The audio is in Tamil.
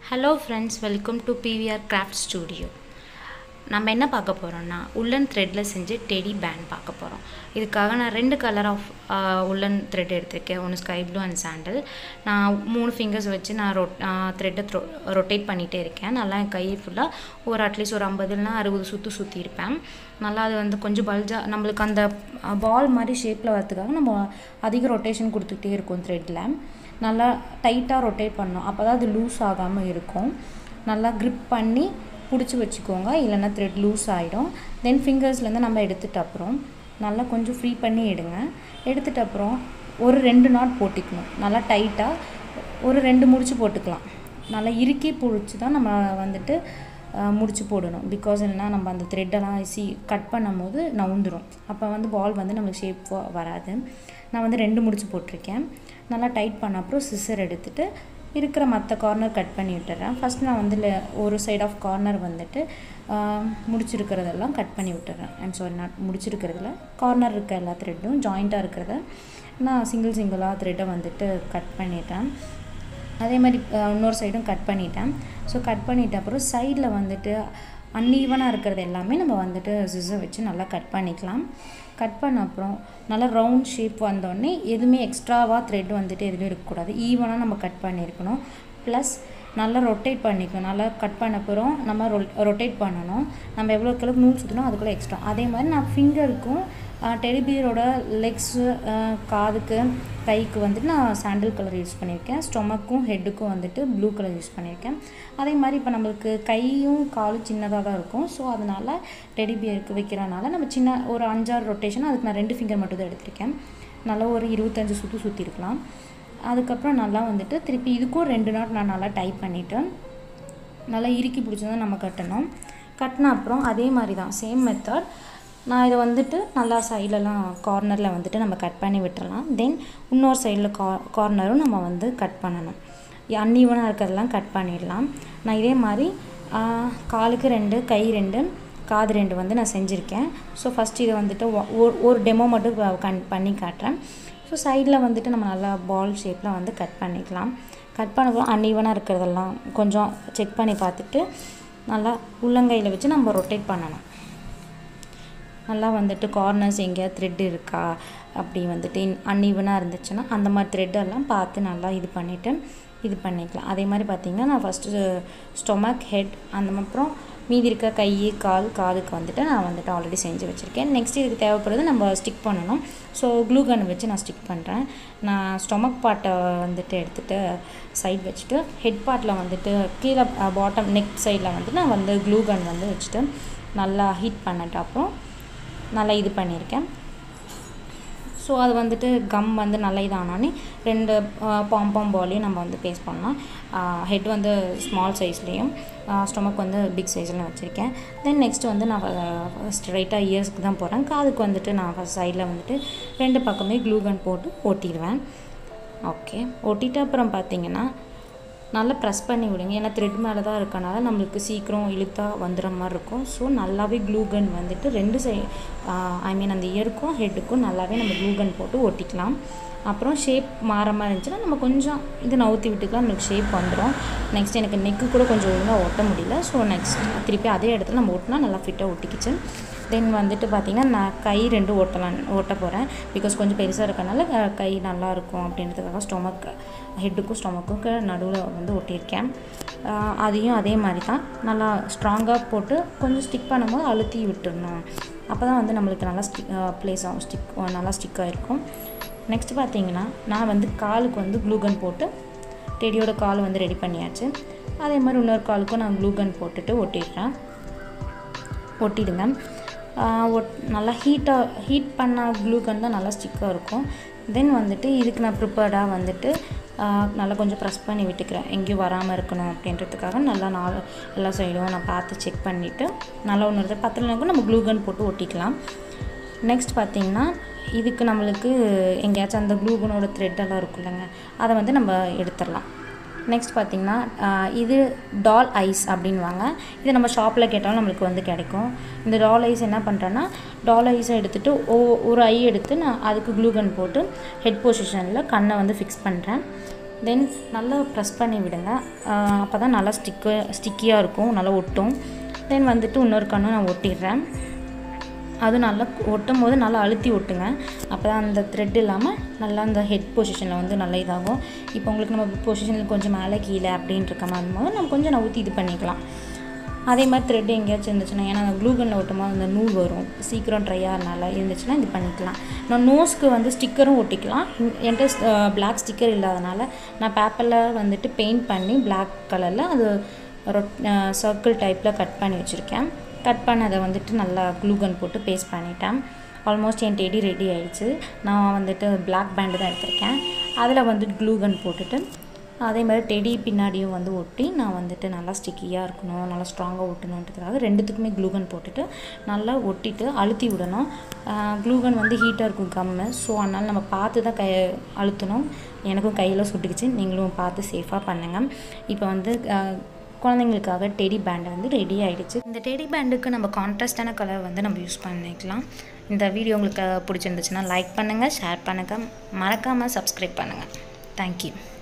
hello friends welcome to PVR craft studio நம்ம என்ன பார்க்க போகிறோம்னா உள்ளன் த்ரெட்டில் செஞ்ச டெடி பேண்ட் பார்க்க போகிறோம் இதுக்காக நான் ரெண்டு கலர் ஆஃப் உள்ளன் த்ரெட் எடுத்திருக்கேன் ஒன்று ஸ்கை ப்ளூ அண்ட் சாண்டல் நான் மூணு ஃபிங்கர்ஸ் வச்சு நான் ரொட் த்ரெட்டை த்ரோ ரொட்டேட் பண்ணிகிட்டே இருக்கேன் நல்லா என் கை ஃபுல்லாக ஒரு அட்லீஸ்ட் ஒரு ஐம்பது இல்லைனா அறுபது சுற்று சுற்றி இருப்பேன் நல்லா அது வந்து கொஞ்சம் பல்ஜாக நம்மளுக்கு அந்த பால் மாதிரி ஷேப்பில் வரதுக்காக நம்ம அதிக ரொட்டேஷன் கொடுத்துக்கிட்டே இருக்கோம் த்ரெட்டில் நல்லா டைட்டாக ரொட்டேட் பண்ணணும் அப்போ தான் அது லூஸ் ஆகாமல் இருக்கும் நல்லா க்ரிப் பண்ணி பிடிச்சி வச்சுக்கோங்க இல்லைன்னா த்ரெட் லூஸ் ஆகிடும் தென் ஃபிங்கர்ஸ்லேருந்து நம்ம எடுத்துட்ட அப்புறம் நல்லா கொஞ்சம் ஃப்ரீ பண்ணி எடுங்க எடுத்துட்ட அப்புறம் ஒரு ரெண்டு நாட் போட்டுக்கணும் நல்லா டைட்டாக ஒரு ரெண்டு முடிச்சு போட்டுக்கலாம் நல்லா இறுக்கி பிடிச்சி தான் நம்ம வந்துட்டு முடிச்சு போடணும் பிகாஸ் இல்லைனா நம்ம அந்த த்ரெட்டெல்லாம் சி கட் பண்ணும் போது நவுந்துடும் அப்போ வந்து பால் வந்து நம்மளுக்கு ஷேப் வராது நான் வந்து ரெண்டு முடிச்சு போட்டிருக்கேன் நல்லா டைட் பண்ண அப்புறம் சிசர் எடுத்துகிட்டு இருக்கிற மற்ற கார்னர் கட் பண்ணி விட்டுறேன் ஃபஸ்ட் நான் வந்து ஒரு சைட் ஆஃப் கார்னர் வந்துட்டு முடிச்சிருக்கிறதெல்லாம் கட் பண்ணி விட்டுறேன் ஐம் சாரி நாட் முடிச்சிருக்கிறதுல கார்னர் இருக்க எல்லா த்ரெட்டும் ஜாயிண்ட்டாக இருக்கிறத நான் சிங்கிள் சிங்கிளாக த்ரெட்டை வந்துட்டு கட் பண்ணிட்டேன் அதே மாதிரி இன்னொரு சைடும் கட் பண்ணிட்டேன் ஸோ கட் பண்ணிட்ட அப்புறம் சைடில் வந்துட்டு அன்ஈவனாக இருக்கிறது எல்லாமே நம்ம வந்துட்டு ஜிஸை வச்சு நல்லா கட் பண்ணிக்கலாம் கட் பண்ண அப்புறம் நல்லா ரவுண்ட் ஷேப் வந்தோடனே எதுவுமே எக்ஸ்ட்ராவாக த்ரெட் வந்துட்டு எதுவுமே இருக்கக்கூடாது ஈவனாக நம்ம கட் பண்ணியிருக்கணும் ப்ளஸ் நல்லா ரொட்டேட் பண்ணிக்கணும் நல்லா கட் பண்ண அப்புறம் நம்ம ரொ ரொட்டேட் பண்ணணும் நம்ம எவ்வளோக்கு எவ்வளோ நூல் சுற்றணும் அதுக்குள்ளே எக்ஸ்ட்ரா அதே மாதிரி நான் ஃபிங்கருக்கும் டெலிபியரோட லெக்ஸு காதுக்கு கைக்கு வந்துட்டு நான் சாண்டில் கலர் யூஸ் பண்ணியிருக்கேன் ஸ்டொமக்கும் ஹெட்டுக்கும் வந்துட்டு ப்ளூ கலர் யூஸ் பண்ணியிருக்கேன் அதே மாதிரி இப்போ நம்மளுக்கு கையும் காலும் சின்னதாக தான் இருக்கும் ஸோ அதனால் டெடிபியருக்கு வைக்கிறனால நம்ம சின்ன ஒரு அஞ்சாறு ரொட்டேஷன் அதுக்கு நான் ரெண்டு ஃபிங்கர் மட்டும் தான் எடுத்திருக்கேன் நல்லா ஒரு இருபத்தஞ்சி சுற்று சுற்றிருக்கலாம் அதுக்கப்புறம் நல்லா வந்துட்டு திருப்பி இதுக்கும் ரெண்டு நாட் நான் நல்லா டைப் பண்ணிவிட்டு நல்லா இறுக்கி பிடிச்சி தான் நம்ம கட்டணும் கட்டின அப்புறம் அதே மாதிரி தான் சேம் மெத்தட் நான் இதை வந்துட்டு நல்லா சைட்லலாம் கார்னரில் வந்துட்டு நம்ம கட் பண்ணி விட்டுறலாம் தென் இன்னொரு சைடில் கா கார்னரும் நம்ம வந்து கட் பண்ணணும் அன்ஈவனாக இருக்கிறதெல்லாம் கட் பண்ணிடலாம் நான் இதே மாதிரி காலுக்கு ரெண்டு கை ரெண்டு காது ரெண்டு வந்து நான் செஞ்சுருக்கேன் ஸோ ஃபஸ்ட் இதை வந்துட்டு ஒரு டெமோ மட்டும் கன் பண்ணி காட்டுறேன் ஸோ சைடில் வந்துட்டு நம்ம நல்லா பால் ஷேப்பில் வந்து கட் பண்ணிக்கலாம் கட் பண்ணப்போ அன்ஈவனாக இருக்கிறதெல்லாம் கொஞ்சம் செக் பண்ணி பார்த்துட்டு நல்லா உள்ளங்கையில் வச்சு நம்ம ரொட்டேட் பண்ணணும் நல்லா வந்துட்டு கார்னர்ஸ் எங்கேயா த்ரெட் இருக்கா அப்படி வந்துட்டு அன்ஈவனாக இருந்துச்சுன்னா அந்த மாதிரி த்ரெட்டெல்லாம் பார்த்து நல்லா இது பண்ணிவிட்டு இது பண்ணிக்கலாம் அதே மாதிரி பார்த்திங்கன்னா நான் ஃபஸ்ட்டு ஸ்டொமக் ஹெட் அந்த அப்புறம் மீதி இருக்க கை கால் காலுக்கு வந்துட்டு நான் வந்துட்டு ஆல்ரெடி செஞ்சு வச்சுருக்கேன் நெக்ஸ்ட் இதுக்கு தேவைப்படுறது நம்ம ஸ்டிக் பண்ணணும் ஸோ க்ளூ கன் வச்சு நான் ஸ்டிக் பண்ணுறேன் நான் ஸ்டொமக் பார்ட்டை வந்துட்டு எடுத்துகிட்டு சைட் வச்சுட்டு ஹெட் பார்ட்டில் வந்துட்டு கீழே பாட்டம் நெக் சைடில் வந்துட்டு நான் வந்து க்ளூ கன் வந்து வச்சுட்டு நல்லா ஹீட் பண்ணிட்ட அப்புறம் நல்லா இது பண்ணியிருக்கேன் ஸோ அது வந்துட்டு கம் வந்து நல்லா இதானோடனே ரெண்டு பாம்பாம் பாலையும் நம்ம வந்து பேஸ்ட் பண்ணலாம் ஹெட் வந்து ஸ்மால் சைஸ்லேயும் ஸ்டொமக் வந்து பிக் சைஸ்லையும் வச்சுருக்கேன் தென் நெக்ஸ்ட் வந்து நான் ஸ்ட்ரைட்டாக இயர்ஸ்க்கு தான் போகிறேன் காதுக்கு வந்துட்டு நான் ஃபஸ்ட் சைடில் வந்துட்டு ரெண்டு பக்கமே க்ளூகன் போட்டு ஒட்டிடுவேன் ஓகே ஒட்டிட்டு அப்புறம் பார்த்தீங்கன்னா நல்லா ப்ரெஸ் பண்ணி விடுங்க ஏன்னா த்ரெட் மேலே தான் இருக்கனால நம்மளுக்கு சீக்கிரம் இழுத்தா வந்துடுற மாதிரி இருக்கும் ஸோ நல்லாவே க்ளூகன் வந்துட்டு ரெண்டு சை ஐ மீன் அந்த இயருக்கும் ஹெட்டுக்கும் நல்லாவே நம்ம க்ளூகன் போட்டு ஒட்டிக்கலாம் அப்புறம் ஷேப் மாற மாதிரி இருந்துச்சுன்னா நம்ம கொஞ்சம் இது நவுத்தி விட்டுக்கலாம் நம்மளுக்கு ஷேப் வந்துடும் நெக்ஸ்ட் எனக்கு நெக்கு கூட கொஞ்சம் ஒழுங்காக ஒட்ட முடியல ஸோ நெக்ஸ்ட் திருப்பி அதே இடத்துல நம்ம ஒட்டினா நல்லா ஃபிட்டாக ஒட்டிக்கிச்சு தென் வந்துட்டு பார்த்திங்கன்னா நான் கை ரெண்டு ஓட்டலாம் ஓட்ட போகிறேன் பிகாஸ் கொஞ்சம் பெருசாக இருக்கனால கை நல்லாயிருக்கும் அப்படின்றதுக்காக ஸ்டொமக் ஹெட்டுக்கும் ஸ்டொமக்கும் நடுவில் வந்து ஒட்டியிருக்கேன் அதையும் அதே மாதிரி தான் நல்லா ஸ்ட்ராங்காக போட்டு கொஞ்சம் ஸ்டிக் பண்ணும்போது அழுத்தி விட்டுடணும் அப்போ தான் வந்து நம்மளுக்கு நல்லா ஸ்டிக் ப்ளேஸ் ஆகும் ஸ்டிக் நல்லா ஸ்டிக்காக இருக்கும் நெக்ஸ்ட் பார்த்தீங்கன்னா நான் வந்து காலுக்கு வந்து க்ளூகன் போட்டு டெடியோட கால் வந்து ரெடி பண்ணியாச்சு அதே மாதிரி இன்னொரு காலுக்கும் நான் க்ளூகன் போட்டுட்டு ஒட்டிடுறேன் ஒட்டிடுங்க ஒட் நல்லா ஹீட்டாக ஹீட் பண்ண க்ளூகன் தான் நல்லா ஸ்டிக்காக இருக்கும் தென் வந்துட்டு இதுக்கு நான் ப்ரிப்பேர்டாக வந்துட்டு நல்லா கொஞ்சம் ப்ரெஸ் பண்ணி விட்டுக்கிறேன் எங்கேயும் வராமல் இருக்கணும் அப்படின்றதுக்காக நல்லா நாலு எல்லா சைடும் நான் பார்த்து செக் பண்ணிவிட்டு நல்லா ஒன்று பத்தலைனாக்கும் நம்ம க்ளூகன் போட்டு ஒட்டிக்கலாம் நெக்ஸ்ட் பார்த்திங்கன்னா இதுக்கு நம்மளுக்கு எங்கேயாச்சும் அந்த க்ளூகனோட த்ரெட்டெல்லாம் இருக்குல்லங்க அதை வந்து நம்ம எடுத்துடலாம் நெக்ஸ்ட் பார்த்திங்கன்னா இது டால் ஐஸ் அப்படின்வாங்க இது நம்ம ஷாப்பில் கேட்டாலும் நம்மளுக்கு வந்து கிடைக்கும் இந்த டால் ஐஸ் என்ன பண்ணுறேன்னா டால் ஐஸை எடுத்துகிட்டு ஓ ஒரு ஐ எடுத்து நான் அதுக்கு க்ளூகன் போட்டு ஹெட் பொசிஷனில் கண்ணை வந்து ஃபிக்ஸ் பண்ணுறேன் தென் நல்லா ப்ரெஸ் பண்ணி விடுங்க அப்போ தான் நல்லா ஸ்டிக்கு ஸ்டிக்கியாக இருக்கும் நல்லா ஒட்டும் தென் வந்துட்டு இன்னொரு கண்ணும் நான் ஒட்டிடுறேன் அது நல்லா ஒட்டும் போது நல்லா அழுத்தி ஒட்டுங்க அப்போ தான் அந்த த்ரெட் இல்லாமல் நல்லா அந்த ஹெட் பொசிஷனில் வந்து நல்லா இதாகும் இப்போ உங்களுக்கு நம்ம பொசிஷனில் கொஞ்சம் மேலே கீழே அப்படின்ட்டு இருக்க மாதிரி போது நம்ம கொஞ்சம் நான் ஊற்றி இது பண்ணிக்கலாம் அதே மாதிரி த்ரெட் எங்கேயாச்சும் இருந்துச்சுன்னா ஏன்னா அந்த க்ளூகனில் ஒட்டும் போது அந்த நூல் வரும் சீக்கிரம் ட்ரை ஆகிறனால இருந்துச்சுன்னா இது பண்ணிக்கலாம் நான் நோஸ்க்கு வந்து ஸ்டிக்கரும் ஒட்டிக்கலாம் என்கிட்ட பிளாக் ஸ்டிக்கர் இல்லாதனால நான் பேப்பரில் வந்துட்டு பெயிண்ட் பண்ணி பிளாக் கலரில் அது ரொட் சர்க்கிள் டைப்பில் கட் பண்ணி வச்சுருக்கேன் கட் பண்ணதை வந்துட்டு நல்லா க்ளூகன் போட்டு பேஸ்ட் பண்ணிட்டேன் ஆல்மோஸ்ட் என் டெடி ரெடி ஆயிடுச்சு நான் வந்துட்டு பிளாக் பேண்டு தான் எடுத்திருக்கேன் அதில் வந்துட்டு க்ளூகன் போட்டுட்டு அதே மாதிரி டெடி பின்னாடியும் வந்து ஒட்டி நான் வந்துட்டு நல்லா ஸ்டிக்கியாக இருக்கணும் நல்லா ஸ்ட்ராங்காக ஒட்டணுன்றதுக்காக ரெண்டுத்துக்குமே க்ளூகன் போட்டுட்டு நல்லா ஒட்டிட்டு அழுத்தி விடணும் க்ளூகன் வந்து ஹீட்டாக இருக்கும் கம்மு ஸோ அதனால் நம்ம பார்த்து தான் கை அழுத்தணும் எனக்கும் கையில் சுட்டுக்குச்சு நீங்களும் பார்த்து சேஃபாக பண்ணுங்கள் இப்போ வந்து குழந்தைங்களுக்காக டெடி பேண்டு வந்து ரெடி ஆகிடுச்சு இந்த டெடி பேண்டுக்கு நம்ம கான்ட்ராஸ்டான கலர் வந்து நம்ம யூஸ் பண்ணிக்கலாம் இந்த வீடியோ உங்களுக்கு பிடிச்சிருந்துச்சுன்னா லைக் பண்ணுங்கள் ஷேர் பண்ணுங்கள் மறக்காமல் சப்ஸ்கிரைப் பண்ணுங்கள் தேங்க்யூ